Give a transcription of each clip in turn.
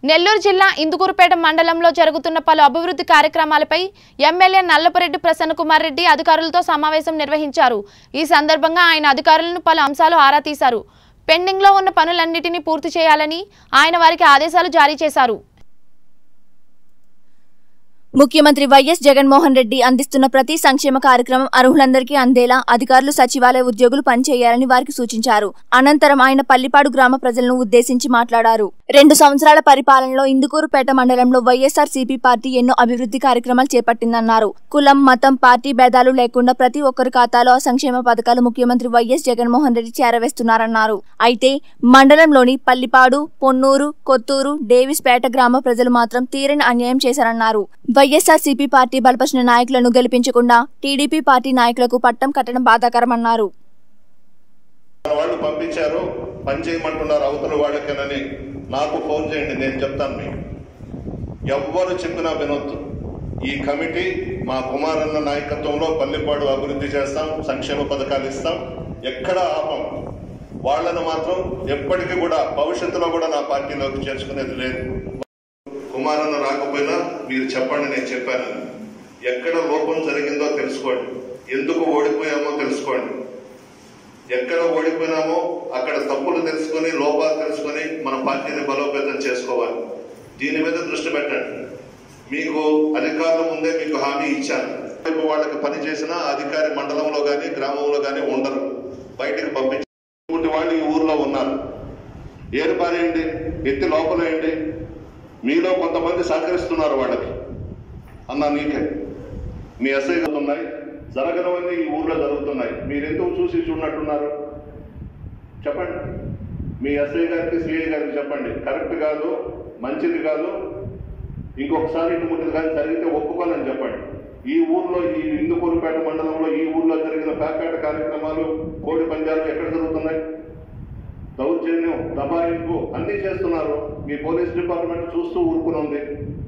నెల్లూరు జిల్లా ఇందుకూరుపేట మండలంలో జరుగుతున్న పలు అభివృద్ధి కార్యక్రమాలపై ఎమ్మెల్యే నల్లపరెడ్డి ప్రసన్నకుమార్ రెడ్డి అధికారులతో సమావేశం నిర్వహించారు ఈ సందర్భంగా ఆయన అధికారులను పలు అంశాలు ఆరా తీశారు పెండింగ్లో ఉన్న పనులన్నిటినీ పూర్తి చేయాలని ఆయన వారికి ఆదేశాలు జారీ చేశారు ముఖ్యమంత్రి వైఎస్ జగన్మోహన్ రెడ్డి అందిస్తున్న ప్రతి సంక్షేమ కార్యక్రమం అర్హులందరికీ అందేలా అధికారులు సచివాలయ ఉద్యోగులు పనిచేయాలని వారికి సూచించారు అనంతరం ఆయన పల్లిపాడు గ్రామ ప్రజలను ఉద్దేశించి మాట్లాడారు రెండు సంవత్సరాల పరిపాలనలో ఇందుకూరుపేట మండలంలో వైఎస్ఆర్ సిపి పార్టీ ఎన్నో అభివృద్ధి కార్యక్రమాలు చేపట్టిందన్నారు కులం మతం పార్టీ భేదాలు లేకుండా ప్రతి ఒక్కరి ఖాతాలో ఆ సంక్షేమ పథకాలు ముఖ్యమంత్రి వైఎస్ జగన్మోహన్ రెడ్డి చేరవేస్తున్నారన్నారు అయితే మండలంలోని పల్లిపాడు పొన్నూరు కొత్తూరు డేవిస్పేట గ్రామ ప్రజలు మాత్రం తీరని అన్యాయం చేశారన్నారు వైఎస్ఆర్ సిపి పార్టీ బలపరిచిన నాయకులను గెలిపించకుండా టీడీపీ పార్టీ నాయకులకు పట్టం కట్టడం బాధాకరమన్నారు మన వాళ్ళు పంపించారు పని చేయమంటున్నారు అవతల వాళ్ళకేనని నాకు ఫోన్ చేయండి నేను చెప్తాను మీకు ఎవ్వరు చెప్పినా వినొద్దు ఈ కమిటీ మా కుమారన్న నాయకత్వంలో పల్లెపాడు అభివృద్ధి చేస్తాం సంక్షేమ పథకాలు ఇస్తాం ఎక్కడ ఆపం వాళ్ళను మాత్రం ఎప్పటికీ కూడా భవిష్యత్తులో కూడా నా పార్టీలోకి చేర్చుకునేది లేదు కుమారన్న రాకపోయినా మీరు చెప్పండి నేను చెప్పానని ఎక్కడ లోపం జరిగిందో తెలుసుకోండి ఎందుకు ఓడిపోయామో తెలుసుకోండి ఎక్కడ ఓడిపోయినామో అక్కడ తప్పులు తెలుసుకొని లోపాలు తెలుసుకొని మన పార్టీని బలోపేతం చేసుకోవాలి దీని మీద దృష్టి పెట్టండి మీకు అధికారుల ముందే మీకు హామీ ఇచ్చాను రేపు వాళ్ళకి పని చేసిన అధికారి మండలంలో కానీ గ్రామంలో కానీ ఉండరు బయటికి పంపించి ఇటువంటి వాళ్ళు ఈ ఊర్లో ఉన్నారు ఏరు పారేయండి ఎత్తి లోపలేయండి మీలో కొంతమంది సహకరిస్తున్నారు వాళ్ళకి అన్నా నీకే మీ ఎస్ఐ ఉన్నాయి జరగనవన్నీ ఈ ఊర్లో జరుగుతున్నాయి మీరు ఎందుకు చూసి చూడనట్టున్నారు చెప్పండి మీ ఎస్ఐ గారికి సిఐ గారికి చెప్పండి కరెక్ట్ కాదు మంచిది కాదు ఇంకొకసారి ఇటువంటి కానీ జరిగితే ఒప్పుకోనని చెప్పండి ఈ ఊర్లో ఈ ఇందుకూరుపేట మండలంలో ఈ ఊర్లో జరిగిన ప్యాకాట కార్యక్రమాలు కోడి పందాలు ఎక్కడ జరుగుతున్నాయి దౌర్జన్యం దబాయింపు అన్ని చేస్తున్నారు మీ పోలీస్ డిపార్ట్మెంట్ చూస్తూ ఊరుకుని ఉంది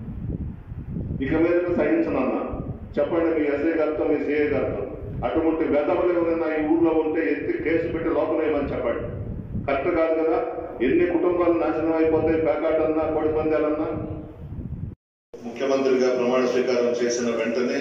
ఇక మీద సహించనన్నా చెప్పండి మీ ఎస్ఐ గారితో మీ సిఐ గారితో అటువంటి వెధవలు ఎవరైనా ఈ ఊర్లో ఉంటే ఎత్తి కేసు పెట్టి లోపలేమని చెప్పండి కరెక్ట్ కాదు కదా ఎన్ని కుటుంబాలు నాశనం అయిపోతాయి పేకాటన్నా కోడి పందాలన్నా ముఖ్యమంత్రిగా ప్రమాణ స్వీకారం చేసిన వెంటనే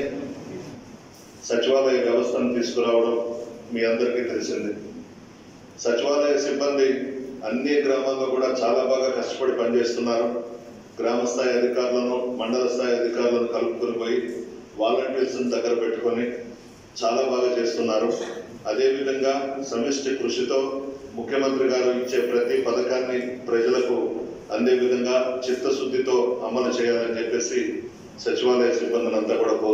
సచివాలయ వ్యవస్థను తీసుకురావడం మీ అందరికీ తెలిసిందే సచివాలయ సిబ్బంది అన్ని గ్రామాల్లో కూడా చాలా బాగా కష్టపడి పనిచేస్తున్నారు గ్రామ స్థాయి అధికారులను మండల స్థాయి అధికారులను కలుపుకొని పోయి వాలంటీర్స్ దగ్గర పెట్టుకొని చాలా బాగా చేస్తున్నారు అదేవిధంగా సమిష్టి కృషితో ముఖ్యమంత్రి గారు ఇచ్చే ప్రతి పథకాన్ని ప్రజలకు అందే విధంగా చిత్తశుద్ధితో అమలు చేయాలని చెప్పేసి సచివాలయ సిబ్బందిని అంతా కూడా